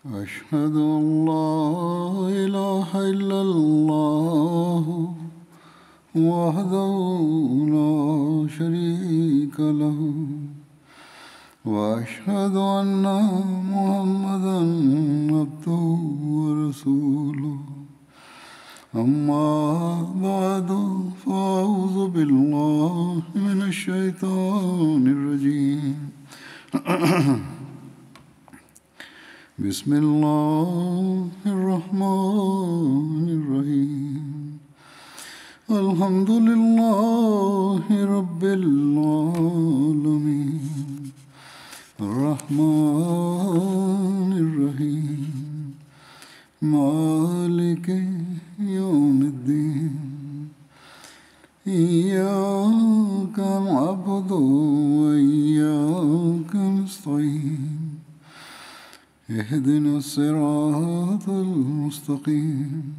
أشهد أن لا إله إلا الله وحده لا شريك له وأشهد أن محمدا عبده ورسوله أما بعد فأعوذ بالله من الشيطان الرجيم بسم الله الرحمن الرحيم الحمد لله رب العالمين الرحمن الرحيم مالك يوم الدين إياك نعبد وإياك نستعين اهدنا الصراط المستقيم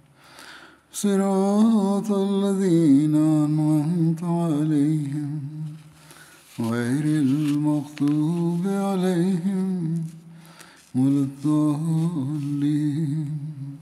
صراط الذين أنعمت عليهم غير المغضوب عليهم ولا الضالين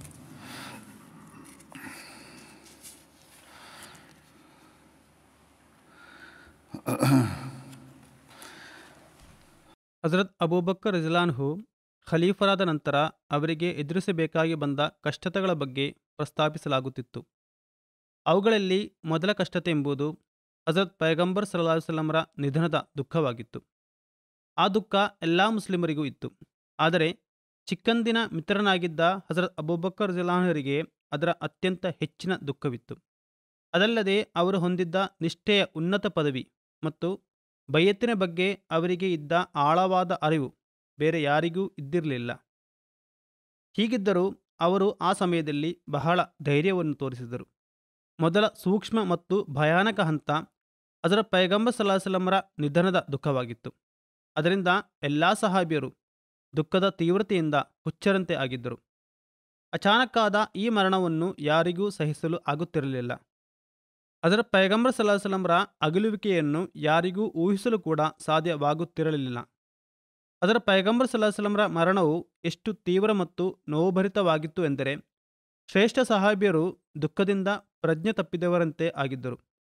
ಹಜರತ್ ಅಬೂಬಕ್ಕರ್ ರಿಜಲಾನ್ಹು ಖಲೀಫರಾದ ನಂತರ ಅವರಿಗೆ ಎದುರಿಸಬೇಕಾಗಿ ಬಂದ ಕಷ್ಟತೆಗಳ ಬಗ್ಗೆ ಪ್ರಸ್ತಾಪಿಸಲಾಗುತ್ತಿತ್ತು ಅವುಗಳಲ್ಲಿ ಮೊದಲ ಕಷ್ಟತೆ ಎಂಬುದು ಹಜರತ್ ಪೈಗಂಬರ್ ಸಲ್ಲಾಹುಸಲ್ಲಮರ ನಿಧನದ ದುಃಖವಾಗಿತ್ತು ಆ ದುಃಖ ಎಲ್ಲ ಮುಸ್ಲಿಮರಿಗೂ ಇತ್ತು ಆದರೆ ಚಿಕ್ಕಂದಿನ ಮಿತ್ರನಾಗಿದ್ದ ಹಜರತ್ ಅಬೂಬಕ್ಕರ್ ರಿಜಲಾನ್ಹರಿಗೆ ಅದರ ಅತ್ಯಂತ ಹೆಚ್ಚಿನ ದುಃಖವಿತ್ತು ಅದಲ್ಲದೆ ಅವರು ಹೊಂದಿದ್ದ ನಿಷ್ಠೆಯ ಉನ್ನತ ಪದವಿ ಮತ್ತು ಬೈಯತ್ತಿನ ಬಗ್ಗೆ ಅವರಿಗೆ ಇದ್ದ ಆಳವಾದ ಅರಿವು ಬೇರೆ ಯಾರಿಗೂ ಇದ್ದಿರಲಿಲ್ಲ ಹೀಗಿದ್ದರೂ ಅವರು ಆ ಸಮಯದಲ್ಲಿ ಬಹಳ ಧೈರ್ಯವನ್ನು ತೋರಿಸಿದರು ಮೊದಲ ಸೂಕ್ಷ್ಮ ಮತ್ತು ಭಯಾನಕ ಹಂತ ಅದರ ಪೈಗಂಬರ್ ಸಲಾಸಲಮರ ನಿಧನದ ದುಃಖವಾಗಿತ್ತು ಅದರಿಂದ ಎಲ್ಲ ಸಹಾಬಿಯರು ದುಃಖದ ತೀವ್ರತೆಯಿಂದ ಹುಚ್ಚರಂತೆ ಆಗಿದ್ದರು ಅಚಾನಕ್ಕಾದ ಈ ಮರಣವನ್ನು ಯಾರಿಗೂ ಸಹಿಸಲು ಆಗುತ್ತಿರಲಿಲ್ಲ ಅದರ ಪೈಗಂಬರ್ ಸಲಾಸಲಂರ ಅಗಲುವಿಕೆಯನ್ನು ಯಾರಿಗೂ ಊಹಿಸಲು ಕೂಡ ಸಾಧ್ಯವಾಗುತ್ತಿರಲಿಲ್ಲ ಅದರ ಪೈಗಂಬರ್ ಸಲಾಸಲಂರ ಮರಣವು ಎಷ್ಟು ತೀವ್ರ ಮತ್ತು ನೋವುಭರಿತವಾಗಿತ್ತು ಎಂದರೆ ಶ್ರೇಷ್ಠ ಸಹಾಬಿಯರು ದುಃಖದಿಂದ ಪ್ರಜ್ಞೆ ತಪ್ಪಿದವರಂತೆ ಆಗಿದ್ದರು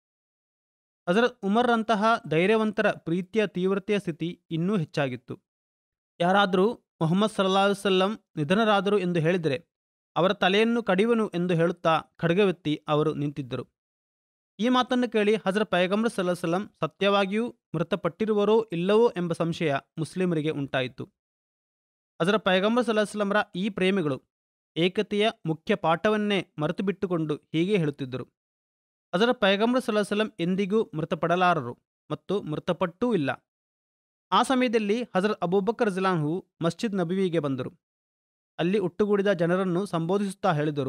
ಅದರ ಉಮರ್ರಂತಹ ಧೈರ್ಯವಂತರ ಪ್ರೀತಿಯ ತೀವ್ರತೆಯ ಸ್ಥಿತಿ ಇನ್ನೂ ಹೆಚ್ಚಾಗಿತ್ತು ಯಾರಾದರೂ ಮೊಹಮ್ಮದ್ ಸಲ್ಲಾ ವಸಲ್ಲಂ ನಿಧನರಾದರು ಎಂದು ಹೇಳಿದರೆ ಅವರ ತಲೆಯನ್ನು ಕಡಿವನು ಎಂದು ಹೇಳುತ್ತಾ ಖಡ್ಗವೆತ್ತಿ ಅವರು ನಿಂತಿದ್ದರು ಈ ಮಾತನ್ನು ಕೇಳಿ ಹಜರ ಪೈಗಂಬರ್ ಸಲ್ಲಂ ಸತ್ಯವಾಗಿಯೂ ಮೃತಪಟ್ಟಿರುವರೋ ಇಲ್ಲವೋ ಎಂಬ ಸಂಶಯ ಮುಸ್ಲಿಮರಿಗೆ ಉಂಟಾಯಿತು ಹಜರ ಪೈಗಂಬರ್ ಸಲ್ಲಾಹ್ಲಂರ ಈ ಪ್ರೇಮಿಗಳು ಏಕತೆಯ ಮುಖ್ಯ ಪಾಠವನ್ನೇ ಮರೆತು ಬಿಟ್ಟುಕೊಂಡು ಹೀಗೆ ಹೇಳುತ್ತಿದ್ದರು ಅದರ ಪೈಗಂಬರ್ ಸಲ್ಲಾಹ್ಲಂ ಎಂದಿಗೂ ಮೃತಪಡಲಾರರು ಮತ್ತು ಮೃತಪಟ್ಟೂ ಇಲ್ಲ ಆ ಸಮಯದಲ್ಲಿ ಹಜರತ್ ಅಬೂಬಕ್ಕರ್ ಜಿಲಾನ್ಹು ಮಸ್ಜಿದ್ ನಬಿವಿಗೆ ಬಂದರು ಅಲ್ಲಿ ಒಟ್ಟುಗೂಡಿದ ಜನರನ್ನು ಸಂಬೋಧಿಸುತ್ತಾ ಹೇಳಿದರು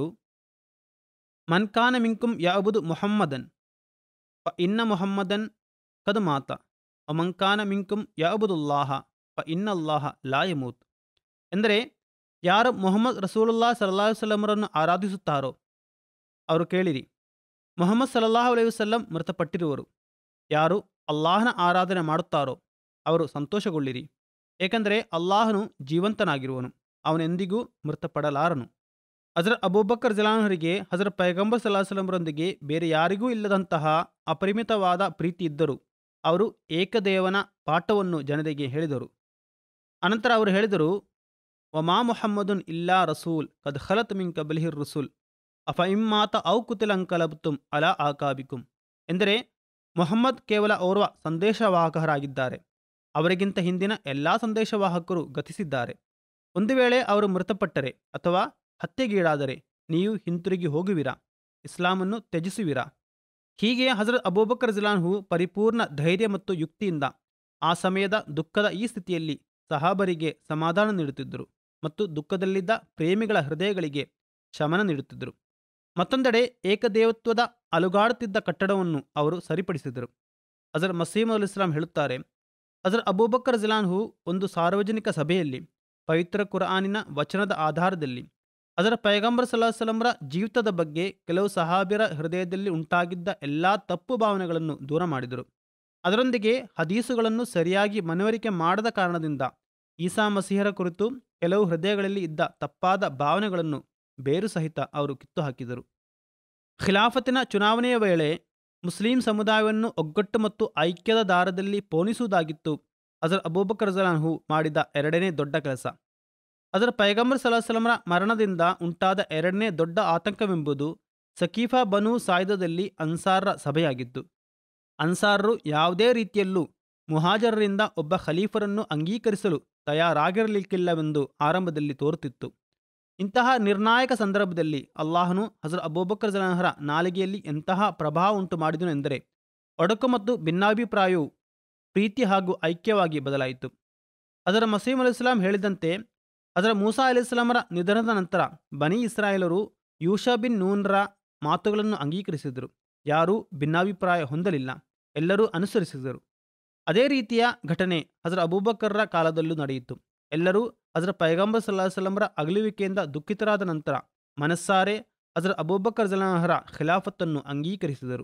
ಮನ್ಕಾನ ಮಿಂಕುಂ ಯಾಬುದು ಮೊಹಮ್ಮದನ್ ಪ ಇನ್ನ ಮೊಹಮ್ಮದನ್ ಕದು ಮಾತ ಅಮಂಕಾನ ಮಿಂಕುಂ ಯಾಬುದುಲ್ಲಾಹ ಪ ಇನ್ನಲ್ಲಾಹ ಲಾಯಮೂತ್ ಎಂದರೆ ಯಾರು ಮೊಹಮ್ಮದ್ ರಸೂಲುಲ್ಲಾ ಸಲ್ಲಾಹು ವಸಲ್ಲಮರನ್ನು ಆರಾಧಿಸುತ್ತಾರೋ ಅವರು ಕೇಳಿರಿ ಮೊಹಮ್ಮದ್ ಸಲ್ಲಾಹು ಅಲೈಹಿ ವಸಲ್ಲಂ ಮೃತಪಟ್ಟಿರುವರು ಯಾರು ಅಲ್ಲಾಹನ ಆರಾಧನೆ ಮಾಡುತ್ತಾರೋ ಅವರು ಸಂತೋಷಗೊಳ್ಳಿರಿ ಏಕೆಂದರೆ ಅಲ್ಲಾಹನು ಜೀವಂತನಾಗಿರುವನು ಅವನೆಂದಿಗೂ ಮೃತಪಡಲಾರನು ಹಜರ ಅಬೂಬಕ್ಕರ್ ಜಲಾನರಿಗೆ ಹಜರ ಪೈಗಂಬರ್ ಸಲಾಹಲಂರೊಂದಿಗೆ ಬೇರೆ ಯಾರಿಗೂ ಇಲ್ಲದಂತಹ ಅಪರಿಮಿತವಾದ ಪ್ರೀತಿ ಇದ್ದರು ಅವರು ಏಕದೇವನ ಪಾಠವನ್ನು ಜನರಿಗೆ ಹೇಳಿದರು ಅನಂತರ ಅವರು ಹೇಳಿದರು ವಮಾ ಮೊಹಮ್ಮದುನ್ ಇಲ್ಲಾ ರಸೂಲ್ ಕದ್ ಖಲತ್ ಮಿನ್ ಕಬಲಿಹಿರ್ ರಸೂಲ್ ಅಫ ಇಮ್ಮಾತ ಔ ಕುತಿಲಂಕಲಬ್ತುಂ ಅಲಾ ಆಕಾಬಿಕುಂ ಎಂದರೆ ಮೊಹಮ್ಮದ್ ಕೇವಲ ಓರ್ವ ಸಂದೇಶವಾಹಕರಾಗಿದ್ದಾರೆ ಅವರಿಗಿಂತ ಹಿಂದಿನ ಎಲ್ಲ ಸಂದೇಶವಾಹಕರು ಗತಿಸಿದ್ದಾರೆ ಒಂದು ವೇಳೆ ಅವರು ಮೃತಪಟ್ಟರೆ ಅಥವಾ ಹತ್ಯೆಗೀಡಾದರೆ ನೀವು ಹಿಂತಿರುಗಿ ಹೋಗುವಿರಾ ಇಸ್ಲಾಮನ್ನು ತ್ಯಜಿಸುವಿರಾ ಹೀಗೆ ಹಜರತ್ ಅಬೂಬಕರ್ ಜಿಲಾನ್ಹು ಪರಿಪೂರ್ಣ ಧೈರ್ಯ ಮತ್ತು ಯುಕ್ತಿಯಿಂದ ಆ ಸಮಯದ ದುಃಖದ ಈ ಸ್ಥಿತಿಯಲ್ಲಿ ಸಹಾಬರಿಗೆ ಸಮಾಧಾನ ನೀಡುತ್ತಿದ್ದರು ಮತ್ತು ದುಃಖದಲ್ಲಿದ್ದ ಪ್ರೇಮಿಗಳ ಹೃದಯಗಳಿಗೆ ಶಮನ ನೀಡುತ್ತಿದ್ದರು ಮತ್ತೊಂದೆಡೆ ಏಕದೇವತ್ವದ ಅಲುಗಾಡುತ್ತಿದ್ದ ಕಟ್ಟಡವನ್ನು ಅವರು ಸರಿಪಡಿಸಿದರು ಹಜರ್ ಮಸೀಮ್ ಅಲ್ ಇಸ್ಲಾಂ ಹೇಳುತ್ತಾರೆ ಹಜರ್ ಅಬೂಬಕ್ಕರ್ ಜಿಲಾನ್ಹು ಒಂದು ಸಾರ್ವಜನಿಕ ಸಭೆಯಲ್ಲಿ ಪವಿತ್ರ ಕುರ್ಆನಿನ ವಚನದ ಆಧಾರದಲ್ಲಿ ಅದರ ಪೈಗಂಬರ್ ಸಲ್ಲಾಹಸಲಂರ ಜೀವಿತದ ಬಗ್ಗೆ ಕೆಲವು ಸಹಾಬಿಯರ ಹೃದಯದಲ್ಲಿ ಉಂಟಾಗಿದ್ದ ಎಲ್ಲಾ ತಪ್ಪು ಭಾವನೆಗಳನ್ನು ದೂರ ಮಾಡಿದರು ಅದರೊಂದಿಗೆ ಹದೀಸುಗಳನ್ನು ಸರಿಯಾಗಿ ಮನವರಿಕೆ ಮಾಡದ ಕಾರಣದಿಂದ ಈಸಾ ಮಸೀಹರ ಕುರಿತು ಕೆಲವು ಹೃದಯಗಳಲ್ಲಿ ಇದ್ದ ತಪ್ಪಾದ ಭಾವನೆಗಳನ್ನು ಬೇರು ಸಹಿತ ಅವರು ಕಿತ್ತು ಹಾಕಿದರು ಖಿಲಾಫತಿನ ಚುನಾವಣೆಯ ವೇಳೆ ಮುಸ್ಲಿಂ ಸಮುದಾಯವನ್ನು ಒಗ್ಗಟ್ಟು ಮತ್ತು ಐಕ್ಯದ ದಾರದಲ್ಲಿ ಪೋಣಿಸುವುದಾಗಿತ್ತು ಅದರ ಅಬೂಬಕರ್ ಜಲಾನ್ಹು ಮಾಡಿದ ಎರಡನೇ ದೊಡ್ಡ ಕೆಲಸ ಅದರ ಪೈಗಂಬರ್ ಸಲಾಹಲಮರ ಮರಣದಿಂದ ಉಂಟಾದ ಎರಡನೇ ದೊಡ್ಡ ಆತಂಕವೆಂಬುದು ಸಕೀಫಾ ಬನು ಸಾಯ್ದದಲ್ಲಿ ಅನ್ಸಾರರ ಸಭೆಯಾಗಿತ್ತು ಅನ್ಸಾರರು ಯಾವುದೇ ರೀತಿಯಲ್ಲೂ ಮುಹಾಜರರಿಂದ ಒಬ್ಬ ಖಲೀಫರನ್ನು ಅಂಗೀಕರಿಸಲು ತಯಾರಾಗಿರಲಿಕ್ಕಿಲ್ಲವೆಂದು ಆರಂಭದಲ್ಲಿ ತೋರುತ್ತಿತ್ತು ಇಂತಹ ನಿರ್ಣಾಯಕ ಸಂದರ್ಭದಲ್ಲಿ ಅಲ್ಲಾಹನು ಹಜರ್ ಅಬೂಬಕರ್ ಜಲಾಹರ ನಾಲಿಗೆಯಲ್ಲಿ ಎಂತಹ ಪ್ರಭಾವ ಉಂಟು ಮಾಡಿದನು ಎಂದರೆ ಒಡಕು ಮತ್ತು ಭಿನ್ನಾಭಿಪ್ರಾಯವು ಪ್ರೀತಿ ಹಾಗೂ ಐಕ್ಯವಾಗಿ ಬದಲಾಯಿತು ಅದರ ಮಸೀಮ್ ಅಲಿಸ್ಲಾಂ ಹೇಳಿದಂತೆ ಅದರ ಮೂಸಾ ಅಲಿಸ್ಲಾಮರ ನಿಧನದ ನಂತರ ಬನಿ ಇಸ್ರಾಯೇಲರು ಯೂಷಾ ಬಿನ್ ನೂನ್ರ ಮಾತುಗಳನ್ನು ಅಂಗೀಕರಿಸಿದರು ಯಾರೂ ಭಿನ್ನಾಭಿಪ್ರಾಯ ಹೊಂದಲಿಲ್ಲ ಎಲ್ಲರೂ ಅನುಸರಿಸಿದರು ಅದೇ ರೀತಿಯ ಘಟನೆ ಹಜರ ಅಬೂಬಕರ್ರ ಕಾಲದಲ್ಲೂ ನಡೆಯಿತು ಎಲ್ಲರೂ ಹಜರ ಪೈಗಂಬರ್ ಸಲ್ಲಾ ಸಲ್ಲಂರ ಅಗಲುವಿಕೆಯಿಂದ ದುಃಖಿತರಾದ ನಂತರ ಮನಸ್ಸಾರೆ ಹಜರ ಅಬೂಬಕರ್ ಜಲಾನ್ಹರ ಖಿಲಾಫತ್ತನ್ನು ಅಂಗೀಕರಿಸಿದರು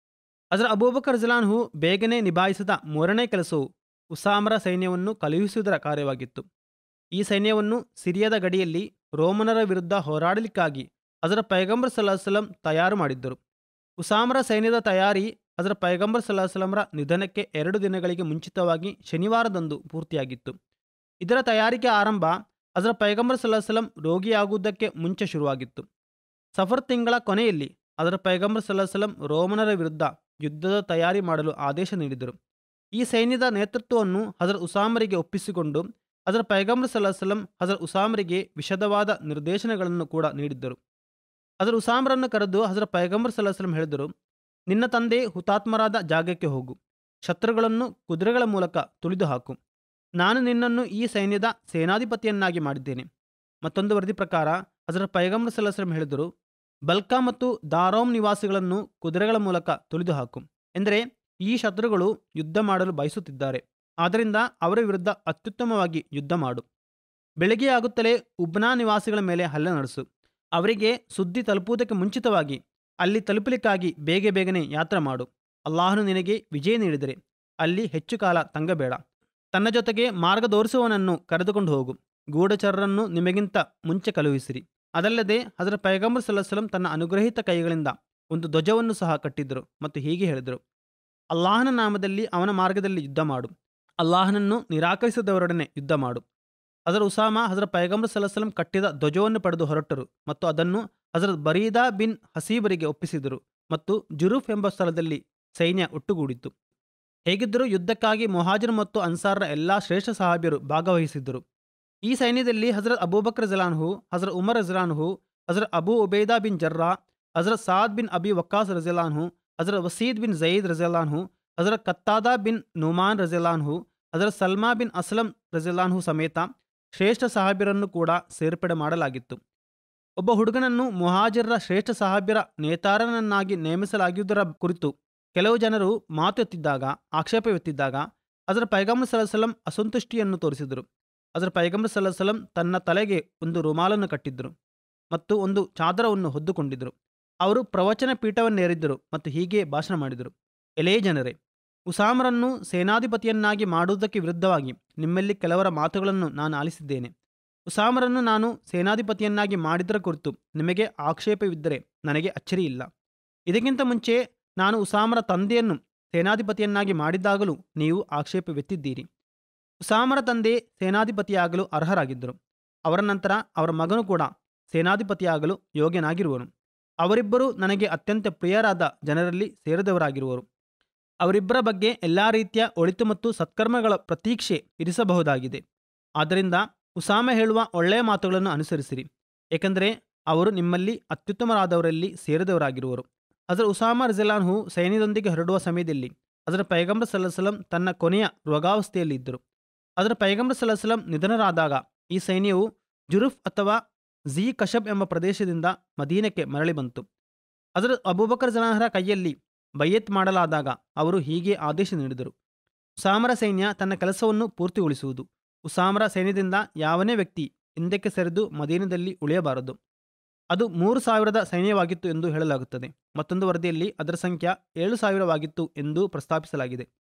ಹಜರ ಅಬೂಬಕರ್ ಜಲಾನ್ಹು ಬೇಗನೆ ನಿಭಾಯಿಸಿದ ಮೂರನೇ ಕೆಲಸವು ಉಸಾಮರ ಸೈನ್ಯವನ್ನು ಕಳುಹಿಸುವುದರ ಕಾರ್ಯವಾಗಿತ್ತು ಈ ಸೈನ್ಯವನ್ನು ಸಿರಿಯಾದ ಗಡಿಯಲ್ಲಿ ರೋಮನರ ವಿರುದ್ಧ ಹೋರಾಡಲಿಕ್ಕಾಗಿ ಅದರ ಪೈಗಂಬರ್ ಸಲ್ಲಾಹಸಲಂ ತಯಾರು ಮಾಡಿದ್ದರು ಉಸಾಮರ ಸೈನ್ಯದ ತಯಾರಿ ಅದರ ಪೈಗಂಬರ್ ಸಲ್ಲಾಹಸಲಂರ ನಿಧನಕ್ಕೆ ಎರಡು ದಿನಗಳಿಗೆ ಮುಂಚಿತವಾಗಿ ಶನಿವಾರದಂದು ಪೂರ್ತಿಯಾಗಿತ್ತು ಇದರ ತಯಾರಿಕೆ ಆರಂಭ ಅದರ ಪೈಗಂಬರ್ ಸಲ್ಲಾಹಸಲಂ ರೋಗಿಯಾಗುವುದಕ್ಕೆ ಮುಂಚೆ ಶುರುವಾಗಿತ್ತು ಸಫರ್ ತಿಂಗಳ ಕೊನೆಯಲ್ಲಿ ಅದರ ಪೈಗಂಬರ್ ಸಲ್ಲಾಹಸಲಂ ರೋಮನರ ವಿರುದ್ಧ ಯುದ್ಧದ ತಯಾರಿ ಮಾಡಲು ಆದೇಶ ನೀಡಿದರು ಈ ಸೈನ್ಯದ ನೇತೃತ್ವವನ್ನು ಹಜರ್ ಉಸಾಮರಿಗೆ ಒಪ್ಪಿಸಿಕೊಂಡು ಅದರ ಪೈಗಂಬರ್ ಸಲ್ಲಾಹಸಲಂ ಹಜರ್ ಉಸಾಮರಿಗೆ ವಿಶದವಾದ ನಿರ್ದೇಶನಗಳನ್ನು ಕೂಡ ನೀಡಿದ್ದರು ಅದರ ಉಸಾಮರನ್ನು ಕರೆದು ಹಜರ ಪೈಗಂಬರ್ ಸಲ್ಲಾಹಸಲಂ ಹೇಳಿದರು ನಿನ್ನ ತಂದೆ ಹುತಾತ್ಮರಾದ ಜಾಗಕ್ಕೆ ಹೋಗು ಶತ್ರುಗಳನ್ನು ಕುದುರೆಗಳ ಮೂಲಕ ತುಳಿದು ಹಾಕು ನಾನು ನಿನ್ನನ್ನು ಈ ಸೈನ್ಯದ ಸೇನಾಧಿಪತಿಯನ್ನಾಗಿ ಮಾಡಿದ್ದೇನೆ ಮತ್ತೊಂದು ವರದಿ ಪ್ರಕಾರ ಹಜರ ಪೈಗಂಬರ್ ಸಲ್ಲಾಹಸಲಂ ಹೇಳಿದರು ಬಲ್ಕಾ ಮತ್ತು ದಾರೋಮ್ ನಿವಾಸಿಗಳನ್ನು ಕುದುರೆಗಳ ಮೂಲಕ ತುಳಿದು ಹಾಕು ಎಂದರೆ ಈ ಶತ್ರುಗಳು ಯುದ್ಧ ಮಾಡಲು ಬಯಸುತ್ತಿದ್ದಾರೆ ಆದ್ದರಿಂದ ಅವರ ವಿರುದ್ಧ ಅತ್ಯುತ್ತಮವಾಗಿ ಯುದ್ಧ ಮಾಡು ಬೆಳಗ್ಗೆ ಆಗುತ್ತಲೇ ಉಬ್ನಾ ನಿವಾಸಿಗಳ ಮೇಲೆ ಹಲ್ಲೆ ನಡೆಸು ಅವರಿಗೆ ಸುದ್ದಿ ತಲುಪುವುದಕ್ಕೆ ಮುಂಚಿತವಾಗಿ ಅಲ್ಲಿ ತಲುಪಲಿಕ್ಕಾಗಿ ಬೇಗ ಬೇಗನೆ ಯಾತ್ರೆ ಮಾಡು ಅಲ್ಲಾಹನು ನಿನಗೆ ವಿಜಯ ನೀಡಿದರೆ ಅಲ್ಲಿ ಹೆಚ್ಚು ಕಾಲ ತಂಗಬೇಡ ತನ್ನ ಜೊತೆಗೆ ಮಾರ್ಗದೋರಿಸುವವನನ್ನು ಕರೆದುಕೊಂಡು ಹೋಗು ಗೂಢಚರರನ್ನು ನಿಮಗಿಂತ ಮುಂಚೆ ಕಳುಹಿಸಿರಿ ಅದಲ್ಲದೆ ಅದರ ಪೈಗಂಬರ್ ಸಲ್ಲಸಲಂ ತನ್ನ ಅನುಗ್ರಹಿತ ಕೈಗಳಿಂದ ಒಂದು ಧ್ವಜವನ್ನು ಸಹ ಕಟ್ಟಿದ್ದರು ಮತ್ತು ಹೀಗೆ ಹೇಳಿದರು ಅಲ್ಲಾಹನ ನಾಮದಲ್ಲಿ ಅವನ ಮಾರ್ಗದಲ್ಲಿ ಯುದ್ಧ ಮಾಡು ಅಲ್ಲಾಹನನ್ನು ನಿರಾಕರಿಸಿದವರೊಡನೆ ಯುದ್ಧ ಮಾಡು ಅದರ ಉಸಾಮ ಹಜರತ್ ಪೈಗಂಬರ್ ಸಲಹ್ಸಲಂ ಕಟ್ಟಿದ ಧ್ವಜವನ್ನು ಪಡೆದು ಹೊರಟರು ಮತ್ತು ಅದನ್ನು ಹಜರತ್ ಬರೀದಾ ಬಿನ್ ಹಸೀಬರಿಗೆ ಒಪ್ಪಿಸಿದರು ಮತ್ತು ಜುರೂಫ್ ಎಂಬ ಸ್ಥಳದಲ್ಲಿ ಸೈನ್ಯ ಒಟ್ಟುಗೂಡಿತು ಹೇಗಿದ್ದರೂ ಯುದ್ಧಕ್ಕಾಗಿ ಮೊಹಾಜಿರ್ ಮತ್ತು ಅನ್ಸಾರ್ರ ಎಲ್ಲಾ ಶ್ರೇಷ್ಠ ಸಹಾಬ್ಯರು ಭಾಗವಹಿಸಿದ್ದರು ಈ ಸೈನ್ಯದಲ್ಲಿ ಹಜರತ್ ಅಬೂಬಕ್ರ ಜಲಾನ್ಹು ಹಜರತ್ ಉಮರ್ ರಜಲಾನ್ಹು ಹಜರತ್ ಅಬೂ ಉಬೈದಾ ಬಿನ್ ಜರ್ರಾ ಹಜರತ್ ಸಾದ್ ಬಿನ್ ಅಬಿ ವಕ್ಕಾಸ್ ರಜಲಾನ್ಹು ಹಜರತ್ ವಸೀದ್ ಬಿನ್ ಜಯೀದ್ ರಜಲಾನ್ಹು ಹಜರತ್ ಕತ್ತಾದಾ ಬಿನ್ ನುಮಾನ್ ರಜಲಾನ್ಹು ಹಜರತ್ ಸಲ್ಮಾ ಬಿನ್ ಅಸ್ಲಂ ರಜಲಾನ್ಹು ಸಮೇತ ಶ್ರೇಷ್ಠ ಸಹಾಬ್ಯರನ್ನು ಕೂಡ ಸೇರ್ಪಡೆ ಮಾಡಲಾಗಿತ್ತು ಒಬ್ಬ ಹುಡುಗನನ್ನು ಮುಹಾಜಿರರ ಶ್ರೇಷ್ಠ ಸಹಾಬ್ಯರ ನೇತಾರನನ್ನಾಗಿ ನೇಮಿಸಲಾಗಿರುವುದರ ಕುರಿತು ಕೆಲವು ಜನರು ಮಾತು ಎತ್ತಿದ್ದಾಗ ಆಕ್ಷೇಪವೆತ್ತಿದ್ದಾಗ ಅದರ ಪೈಗಂಬರ್ ಸಲಹಸಲಂ ಅಸಂತುಷ್ಟಿಯನ್ನು ತೋರಿಸಿದರು ಅದರ ಪೈಗಂಬರ್ ಸಲಹಸಲಂ ತನ್ನ ತಲೆಗೆ ಒಂದು ರುಮಾಲನ್ನು ಕಟ್ಟಿದ್ದರು ಮತ್ತು ಒಂದು ಚಾದರವನ್ನು ಹೊದ್ದುಕೊಂಡಿದ್ದರು ಅವರು ಪ್ರವಚನ ಪೀಠವನ್ನೇರಿದ್ದರು ಮತ್ತು ಹೀಗೆ ಭಾಷಣ ಮಾಡಿದರು ಎಲೇ ಜನರೇ ಉಸಾಮರನ್ನು ಸೇನಾಧಿಪತಿಯನ್ನಾಗಿ ಮಾಡುವುದಕ್ಕೆ ವಿರುದ್ಧವಾಗಿ ನಿಮ್ಮಲ್ಲಿ ಕೆಲವರ ಮಾತುಗಳನ್ನು ನಾನು ಆಲಿಸಿದ್ದೇನೆ ಉಸಾಮರನ್ನು ನಾನು ಸೇನಾಧಿಪತಿಯನ್ನಾಗಿ ಮಾಡಿದರ ಕುರಿತು ನಿಮಗೆ ಆಕ್ಷೇಪವಿದ್ದರೆ ನನಗೆ ಅಚ್ಚರಿಯಿಲ್ಲ ಇದಕ್ಕಿಂತ ಮುಂಚೆ ನಾನು ಉಸಾಮರ ತಂದೆಯನ್ನು ಸೇನಾಧಿಪತಿಯನ್ನಾಗಿ ಮಾಡಿದ್ದಾಗಲೂ ನೀವು ಆಕ್ಷೇಪವೆತ್ತಿದ್ದೀರಿ ಉಸಾಮರ ತಂದೆ ಸೇನಾಧಿಪತಿಯಾಗಲು ಅರ್ಹರಾಗಿದ್ದರು ಅವರ ನಂತರ ಅವರ ಮಗನು ಕೂಡ ಸೇನಾಧಿಪತಿಯಾಗಲು ಯೋಗ್ಯನಾಗಿರುವನು ಅವರಿಬ್ಬರು ನನಗೆ ಅತ್ಯಂತ ಪ್ರಿಯರಾದ ಜನರಲ್ಲಿ ಸೇರಿದವರಾಗಿರುವರು ಅವರಿಬ್ಬರ ಬಗ್ಗೆ ಎಲ್ಲ ರೀತಿಯ ಒಳಿತು ಮತ್ತು ಸತ್ಕರ್ಮಗಳ ಪ್ರತೀಕ್ಷೆ ಇರಿಸಬಹುದಾಗಿದೆ ಆದ್ದರಿಂದ ಉಸಾಮ ಹೇಳುವ ಒಳ್ಳೆಯ ಮಾತುಗಳನ್ನು ಅನುಸರಿಸಿರಿ ಏಕೆಂದರೆ ಅವರು ನಿಮ್ಮಲ್ಲಿ ಅತ್ಯುತ್ತಮರಾದವರಲ್ಲಿ ಸೇರಿದವರಾಗಿರುವರು ಅದರ ಉಸಾಮ ರಿಜಲಾನ್ಹು ಸೈನ್ಯದೊಂದಿಗೆ ಹೊರಡುವ ಸಮಯದಲ್ಲಿ ಅದರ ಪೈಗಂಬರ್ ಸಲ್ಲಸಲಂ ತನ್ನ ಕೊನೆಯ ರೋಗಾವಸ್ಥೆಯಲ್ಲಿ ಇದ್ದರು ಅದರ ಪೈಗಂಬರ್ ಸಲ್ಲಸಲಂ ನಿಧನರಾದಾಗ ಈ ಸೈನ್ಯವು ಜುರುಫ್ ಅಥವಾ ಝೀ ಕಶಬ್ ಎಂಬ ಪ್ರದೇಶದಿಂದ ಮದೀನಕ್ಕೆ ಮರಳಿ ಬಂತು ಅದರ ಅಬೂಬಕರ್ ಜನಾಹರ ಕೈಯಲ್ಲಿ ಬಯ್ಯತ್ ಮಾಡಲಾದಾಗ ಅವರು ಹೀಗೆ ಆದೇಶ ನೀಡಿದರು ಉಸಾಮರ ಸೈನ್ಯ ತನ್ನ ಕೆಲಸವನ್ನು ಪೂರ್ತಿಗೊಳಿಸುವುದು ಉಸಾಮರ ಸೈನ್ಯದಿಂದ ಯಾವನೇ ವ್ಯಕ್ತಿ ಹಿಂದಕ್ಕೆ ಸರಿದು ಮದೀನದಲ್ಲಿ ಉಳಿಯಬಾರದು ಅದು ಮೂರು ಸಾವಿರದ ಸೈನ್ಯವಾಗಿತ್ತು ಎಂದು ಹೇಳಲಾಗುತ್ತದೆ ಮತ್ತೊಂದು ವರದಿಯಲ್ಲಿ ಅದರ ಸಂಖ್ಯೆ ಏಳು ಸಾವಿರವಾಗಿತ್ತು ಎಂದು ಪ್ರಸ್ತಾಪಿಸಲಾಗಿದೆ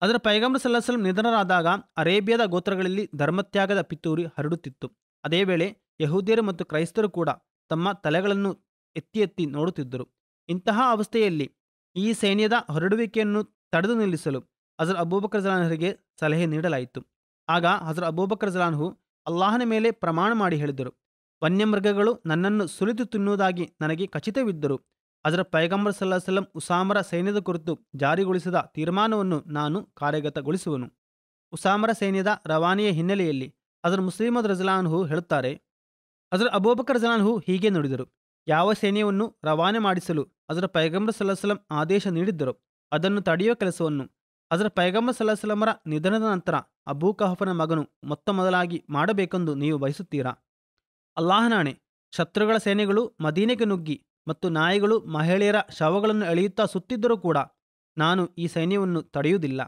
ಅದರ ಪೈಗಂಬರ್ ಸಲ್ಲಸಲಂ ನಿಧನರಾದಾಗ ಅರೇಬಿಯಾದ ಗೋತ್ರಗಳಲ್ಲಿ ಧರ್ಮತ್ಯಾಗದ ಪಿತೂರಿ ಹರಡುತ್ತಿತ್ತು ಅದೇ ವೇಳೆ ಯಹೂದ್ಯರು ಮತ್ತು ಕ್ರೈಸ್ತರು ಕೂಡ ತಮ್ಮ ತಲೆಗಳನ್ನು ಎತ್ತಿ ಎತ್ತಿ ನೋಡುತ್ತಿದ್ದರು ಇಂತಹ ಅವಸ್ಥೆಯಲ್ಲಿ ಈ ಸೈನ್ಯದ ಹೊರಡುವಿಕೆಯನ್ನು ತಡೆದು ನಿಲ್ಲಿಸಲು ಹಜರ್ ಅಬೂಬಕರ್ ಜಲಾನ್ಹರಿಗೆ ಸಲಹೆ ನೀಡಲಾಯಿತು ಆಗ ಹಜರ್ ಅಬೂಬಕರ್ ಜಲಾನ್ಹು ಅಲ್ಲಾಹನ ಮೇಲೆ ಪ್ರಮಾಣ ಮಾಡಿ ಹೇಳಿದರು ವನ್ಯಮೃಗಗಳು ನನ್ನನ್ನು ಸುಲಿದು ತಿನ್ನುವುದಾಗಿ ನನಗೆ ಖಚಿತವಿದ್ದರು ಅದರ ಪೈಗಂಬರ್ ಸಲ್ಲಾ ಉಸಾಮರ ಸೈನ್ಯದ ಕುರಿತು ಜಾರಿಗೊಳಿಸಿದ ತೀರ್ಮಾನವನ್ನು ನಾನು ಕಾರ್ಯಗತಗೊಳಿಸುವನು ಉಸಾಮರ ಸೈನ್ಯದ ರವಾನೆಯ ಹಿನ್ನೆಲೆಯಲ್ಲಿ ಅದರ ಮುಸ್ಲಿಮದ್ ರಜಲಾನ್ಹು ಹೇಳುತ್ತಾರೆ ಅದರ ಅಬೂಬಕರ್ ಜಲಾನ್ಹು ಹೀಗೆ ನುಡಿದರು ಯಾವ ಸೈನ್ಯವನ್ನು ರವಾನೆ ಮಾಡಿಸಲು ಅದರ ಪೈಗಂಬರ್ ಸಲ್ಲಾಹಂ ಆದೇಶ ನೀಡಿದ್ದರೋ ಅದನ್ನು ತಡೆಯುವ ಕೆಲಸವನ್ನು ಅದರ ಪೈಗಂಬರ್ ಸಲ್ಲಾಹಮರ ನಿಧನದ ನಂತರ ಅಬೂ ಕಹಫನ ಮಗನು ಮೊತ್ತ ಮೊದಲಾಗಿ ಮಾಡಬೇಕೆಂದು ನೀವು ಬಯಸುತ್ತೀರಾ ಅಲ್ಲಾಹನಾಣೆ ಶತ್ರುಗಳ ಸೇನೆಗಳು ಮದೀನೆಗೆ ನುಗ್ಗಿ ಮತ್ತು ನಾಯಿಗಳು ಮಹಿಳೆಯರ ಶವಗಳನ್ನು ಎಳೆಯುತ್ತಾ ಸುತ್ತಿದ್ದರೂ ಕೂಡ ನಾನು ಈ ಸೈನ್ಯವನ್ನು ತಡೆಯುವುದಿಲ್ಲ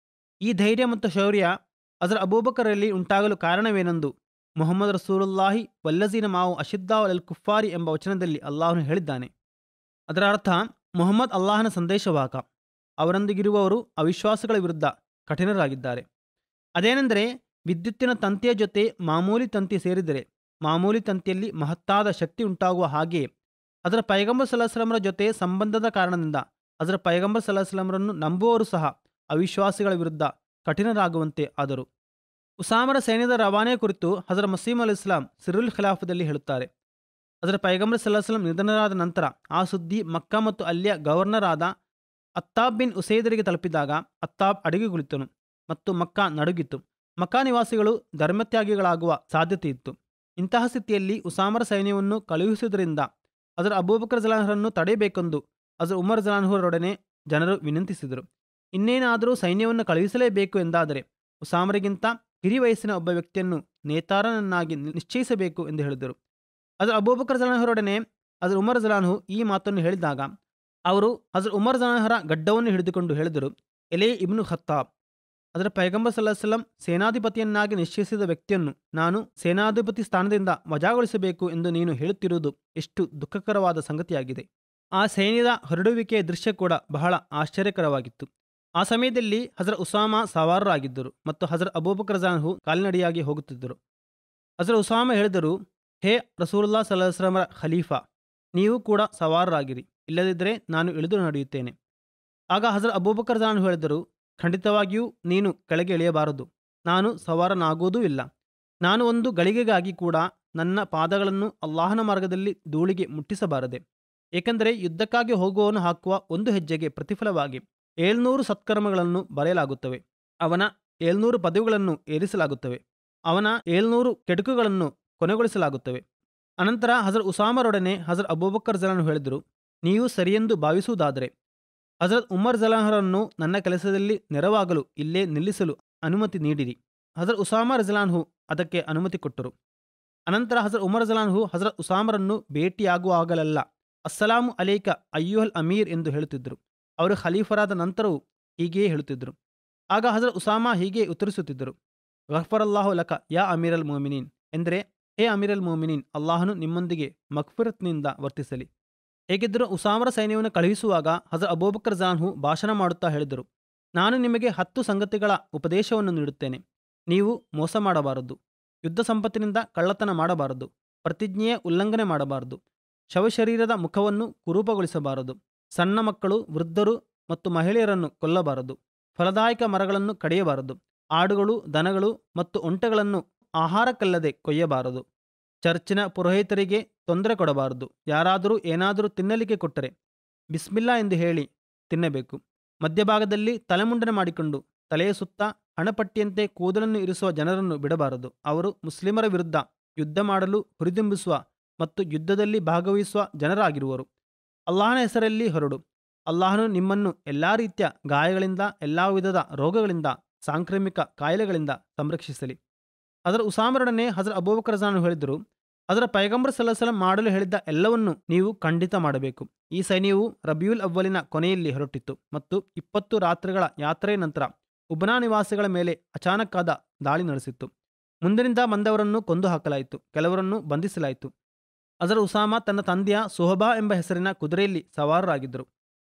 ಈ ಧೈರ್ಯ ಮತ್ತು ಶೌರ್ಯ ಅದರ ಅಬೂಬಕರಲ್ಲಿ ಉಂಟಾಗಲು ಕಾರಣವೇನೆಂದು ಮೊಹಮ್ಮದ್ ರಸೂಲುಲ್ಲಾಹಿ ವಲ್ಲಜೀನ ಮಾವು ಅಶಿದ್ದಾ ಅಲ್ ಕುಫಾರಿ ಎಂಬ ವಚನದಲ್ಲಿ ಅಲ್ಲಾಹನು ಹೇಳಿದ್ದಾನೆ ಅದರ ಅರ್ಥ ಮೊಹಮ್ಮದ್ ಅಲ್ಲಾಹನ ಸಂದೇಶವಾಹಕ ಅವರೊಂದಿಗಿರುವವರು ಅವಿಶ್ವಾಸಗಳ ವಿರುದ್ಧ ಕಠಿಣರಾಗಿದ್ದಾರೆ ಅದೇನೆಂದರೆ ವಿದ್ಯುತ್ತಿನ ತಂತಿಯ ಜೊತೆ ಮಾಮೂಲಿ ತಂತಿ ಸೇರಿದರೆ ಮಾಮೂಲಿ ತಂತಿಯಲ್ಲಿ ಮಹತ್ತಾದ ಶಕ್ತಿ ಉಂಟಾಗುವ ಹಾಗೆಯೇ ಅದರ ಪೈಗಂಬರ್ ಸಲ್ಲಾಹ್ಲಮರ ಜೊತೆ ಸಂಬಂಧದ ಕಾರಣದಿಂದ ಅದರ ಪೈಗಂಬರ್ ಸಲ್ಲಾಹ್ಲಮರನ್ನು ನಂಬುವವರು ಸಹ ಅವಿಶ್ವಾಸಿಗಳ ವಿರುದ್ಧ ಕಠಿಣರಾಗುವಂತೆ ಆದರು ಉಸಾಮರ ಸೈನ್ಯದ ರವಾನೆ ಕುರಿತು ಹಜರ ಮಸೀಮ್ ಅಲ್ ಇಸ್ಲಾಂ ಸಿರುಲ್ ಖಿಲಾಫದಲ್ಲಿ ಹೇಳುತ್ತಾರೆ ಅದರ ಪೈಗಂಬರ್ ಸಲ್ಲಾಹ್ಲಂ ನಿಧನರಾದ ನಂತರ ಆ ಸುದ್ದಿ ಮಕ್ಕಾ ಮತ್ತು ಅಲ್ಲಿಯ ಗವರ್ನರ್ ಆದ ಅತ್ತಾಬ್ ಬಿನ್ ಉಸೈದರಿಗೆ ತಲುಪಿದಾಗ ಅತ್ತಾಬ್ ಅಡಿಗೆ ಕುಳಿತನು ಮತ್ತು ಮಕ್ಕಾ ನಡುಗಿತು ಮಕ್ಕಾ ನಿವಾಸಿಗಳು ಧರ್ಮತ್ಯಾಗಿಗಳಾಗುವ ಸಾಧ್ಯತೆ ಇತ್ತು ಇಂತಹ ಸ್ಥಿತಿಯಲ್ಲಿ ಉಸಾಮರ ಸೈನ್ಯವನ್ನು ಕಳುಹಿಸುವುದರಿಂದ ಅದರ ಅಬೂಬಕರ್ ಜಲಾನ್ಹರನ್ನು ತಡೆಯಬೇಕೆಂದು ಅದರ ಉಮರ್ ಜಲಾನ್ಹರೊಡನೆ ಜನರು ವಿನಂತಿಸಿದರು ಇನ್ನೇನಾದರೂ ಸೈನ್ಯವನ್ನು ಕಳುಹಿಸಲೇಬೇಕು ಎಂದಾದರೆ ಉಸಾಮರಿಗಿಂತ ಹಿರಿ ವಯಸ್ಸಿನ ಒಬ್ಬ ವ್ಯಕ್ತಿಯನ್ನು ನೇತಾರನನ್ನಾಗಿ ನಿಶ್ಚಯಿಸಬೇಕು ಎಂದು ಹೇಳಿದರು ಅದರ ಅಬೂಬಕರ್ ಜಲಾನ್ಹರೊಡನೆ ಅದರ ಉಮರ್ ಜಲಾನ್ಹು ಈ ಮಾತನ್ನು ಹೇಳಿದಾಗ ಅವರು ಹಜರ್ ಉಮರ್ ಜಲಾನ್ಹರ ಗಡ್ಡವನ್ನು ಹಿಡಿದುಕೊಂಡು ಹೇಳಿದರು ಎಲೆ ಇಬ್ನು ಖತ್ತಾಬ್ ಅದರ ಪೈಗಂಬರ್ ಸಲ್ಲಾಹಂ ಸೇನಾಧಿಪತಿಯನ್ನಾಗಿ ನಿಶ್ಚಯಿಸಿದ ವ್ಯಕ್ತಿಯನ್ನು ನಾನು ಸೇನಾಧಿಪತಿ ಸ್ಥಾನದಿಂದ ವಜಾಗೊಳಿಸಬೇಕು ಎಂದು ನೀನು ಹೇಳುತ್ತಿರುವುದು ಎಷ್ಟು ದುಃಖಕರವಾದ ಸಂಗತಿಯಾಗಿದೆ ಆ ಸೈನ್ಯದ ಹೊರಡುವಿಕೆಯ ದೃಶ್ಯ ಕೂಡ ಬಹಳ ಆಶ್ಚರ್ಯಕರವಾಗಿತ್ತು ಆ ಸಮಯದಲ್ಲಿ ಹಜರ ಉಸಾಮಾ ಸವಾರರಾಗಿದ್ದರು ಮತ್ತು ಹಜರ್ ಅಬೂಬಕರ್ ಜಾನ್ಹು ಕಾಲ್ನಡಿಯಾಗಿ ಹೋಗುತ್ತಿದ್ದರು ಹಜರ ಉಸಾಮ ಹೇಳಿದರು ಹೇ ರಸೂಲ್ಲಾ ಸಲ್ಲಾಹ್ರಮರ ಖಲೀಫಾ ನೀವು ಕೂಡ ಸವಾರರಾಗಿರಿ ಇಲ್ಲದಿದ್ದರೆ ನಾನು ಇಳಿದು ನಡೆಯುತ್ತೇನೆ ಆಗ ಹಜರ್ ಅಬೂಬಕರ್ ಜಾನ್ ಹೇಳಿದರು ಖಂಡಿತವಾಗಿಯೂ ನೀನು ಕೆಳಗೆ ಇಳಿಯಬಾರದು ನಾನು ಸವಾರನಾಗುವುದೂ ಇಲ್ಲ ನಾನು ಒಂದು ಗಳಿಗೆಗಾಗಿ ಕೂಡ ನನ್ನ ಪಾದಗಳನ್ನು ಅಲ್ಲಾಹನ ಮಾರ್ಗದಲ್ಲಿ ಧೂಳಿಗೆ ಮುಟ್ಟಿಸಬಾರದೆ ಏಕೆಂದರೆ ಯುದ್ಧಕ್ಕಾಗಿ ಹೋಗುವವನು ಹಾಕುವ ಒಂದು ಹೆಜ್ಜೆಗೆ ಪ್ರತಿಫಲವಾಗಿ ಏಳ್ನೂರು ಸತ್ಕರ್ಮಗಳನ್ನು ಬರೆಯಲಾಗುತ್ತವೆ ಅವನ ಏಳ್ನೂರು ಪದವಿಗಳನ್ನು ಏರಿಸಲಾಗುತ್ತವೆ ಅವನ ಏಳ್ನೂರು ಕೆಡುಕುಗಳನ್ನು ಕೊನೆಗೊಳಿಸಲಾಗುತ್ತವೆ ಅನಂತರ ಹಜರ್ ಉಸಾಮರೊಡನೆ ಹಜರ್ ಅಬೂಬಕ್ಕರ್ ಜಲಾನ್ ಹೇಳಿದರು ನೀವು ಸರಿಯೆಂದು ಭಾವಿಸುವುದಾದರೆ ಹಜರತ್ ಉಮರ್ ಜಲಾಹರನ್ನು ನನ್ನ ಕೆಲಸದಲ್ಲಿ ನೆರವಾಗಲು ಇಲ್ಲೇ ನಿಲ್ಲಿಸಲು ಅನುಮತಿ ನೀಡಿರಿ ಹಜರತ್ ಉಸಾಮ ರಜಲಾನ್ಹು ಅದಕ್ಕೆ ಅನುಮತಿ ಕೊಟ್ಟರು ಅನಂತರ ಹಜರತ್ ಉಮರ್ ಜಲಾನ್ಹು ಹಜರತ್ ಉಸಾಮರನ್ನು ಭೇಟಿಯಾಗುವಾಗಲೆಲ್ಲ ಅಸ್ಸಲಾಮು ಅಲೈಕ ಅಯ್ಯುಹಲ್ ಅಮೀರ್ ಎಂದು ಹೇಳುತ್ತಿದ್ದರು ಅವರು ಖಲೀಫರಾದ ನಂತರವೂ ಹೀಗೆಯೇ ಹೇಳುತ್ತಿದ್ದರು ಆಗ ಹಜರತ್ ಉಸಾಮಾ ಹೀಗೆ ಉತ್ತರಿಸುತ್ತಿದ್ದರು ಗಫರಲ್ಲಾಹು ಲಕ ಯಾ ಅಮೀರ್ ಅಲ್ ಮೋಮಿನೀನ್ ಎಂದರೆ ಹೇ ಅಮೀರ್ ಅಲ್ ಮೋಮಿನೀನ್ ಅಲ್ಲಾಹನು ನಿಮ್ಮೊಂದಿಗೆ ಮಕ್ಫಿರತ್ನಿಂದ ವರ್ತಿಸಲಿ ಹೇಗಿದ್ದರೂ ಉಸಾಮರ ಸೈನ್ಯವನ್ನು ಕಳುಹಿಸುವಾಗ ಹಜರ್ ಅಬೂಬಕರ್ ಜಾನ್ಹು ಭಾಷಣ ಮಾಡುತ್ತಾ ಹೇಳಿದರು ನಾನು ನಿಮಗೆ ಹತ್ತು ಸಂಗತಿಗಳ ಉಪದೇಶವನ್ನು ನೀಡುತ್ತೇನೆ ನೀವು ಮೋಸ ಮಾಡಬಾರದು ಯುದ್ಧ ಸಂಪತ್ತಿನಿಂದ ಕಳ್ಳತನ ಮಾಡಬಾರದು ಪ್ರತಿಜ್ಞೆಯ ಉಲ್ಲಂಘನೆ ಮಾಡಬಾರದು ಶವಶರೀರದ ಮುಖವನ್ನು ಕುರೂಪಗೊಳಿಸಬಾರದು ಸಣ್ಣ ಮಕ್ಕಳು ವೃದ್ಧರು ಮತ್ತು ಮಹಿಳೆಯರನ್ನು ಕೊಲ್ಲಬಾರದು ಫಲದಾಯಕ ಮರಗಳನ್ನು ಕಡಿಯಬಾರದು ಆಡುಗಳು ದನಗಳು ಮತ್ತು ಒಂಟೆಗಳನ್ನು ಆಹಾರಕ್ಕಲ್ಲದೆ ಕೊಯ್ಯಬಾರದು ಚರ್ಚಿನ ಪುರೋಹಿತರಿಗೆ ತೊಂದರೆ ಕೊಡಬಾರದು ಯಾರಾದರೂ ಏನಾದರೂ ತಿನ್ನಲಿಕ್ಕೆ ಕೊಟ್ಟರೆ ಬಿಸ್ಮಿಲ್ಲಾ ಎಂದು ಹೇಳಿ ತಿನ್ನಬೇಕು ಮಧ್ಯಭಾಗದಲ್ಲಿ ತಲೆಮುಂಡನೆ ಮಾಡಿಕೊಂಡು ತಲೆಯ ಸುತ್ತ ಹಣಪಟ್ಟಿಯಂತೆ ಕೂದಲನ್ನು ಇರಿಸುವ ಜನರನ್ನು ಬಿಡಬಾರದು ಅವರು ಮುಸ್ಲಿಮರ ವಿರುದ್ಧ ಯುದ್ಧ ಮಾಡಲು ಹುರಿದುಂಬಿಸುವ ಮತ್ತು ಯುದ್ಧದಲ್ಲಿ ಭಾಗವಹಿಸುವ ಜನರಾಗಿರುವರು ಅಲ್ಲಾಹನ ಹೆಸರಲ್ಲಿ ಹೊರಡು ಅಲ್ಲಾಹನು ನಿಮ್ಮನ್ನು ಎಲ್ಲ ರೀತಿಯ ಗಾಯಗಳಿಂದ ಎಲ್ಲ ವಿಧದ ರೋಗಗಳಿಂದ ಸಾಂಕ್ರಾಮಿಕ ಕಾಯಿಲೆಗಳಿಂದ ಸಂರಕ್ಷಿಸಲಿ ಅದರ ಉಸಾಮರೊಡನೆ ಹಜರ್ ಅಬೂಬಕರ್ ಜಾನು ಹೇಳಿದರು ಅದರ ಪೈಗಂಬರ್ ಸಲಸಲಂ ಮಾಡಲು ಹೇಳಿದ್ದ ಎಲ್ಲವನ್ನೂ ನೀವು ಖಂಡಿತ ಮಾಡಬೇಕು ಈ ಸೈನ್ಯವು ರಬಿಯುಲ್ ಅವ್ವಲಿನ ಕೊನೆಯಲ್ಲಿ ಹೊರಟಿತ್ತು ಮತ್ತು ಇಪ್ಪತ್ತು ರಾತ್ರಿಗಳ ಯಾತ್ರೆಯ ನಂತರ ಉಬನಾ ನಿವಾಸಿಗಳ ಮೇಲೆ ಅಚಾನಕ್ಕಾದ ದಾಳಿ ನಡೆಸಿತ್ತು ಮುಂದಿನಿಂದ ಬಂದವರನ್ನು ಕೊಂದು ಹಾಕಲಾಯಿತು ಕೆಲವರನ್ನು ಬಂಧಿಸಲಾಯಿತು ಅದರ ಉಸಾಮ ತನ್ನ ತಂದೆಯ ಸುಹಬಾ ಎಂಬ ಹೆಸರಿನ ಕುದುರೆಯಲ್ಲಿ ಸವಾರರಾಗಿದ್ದರು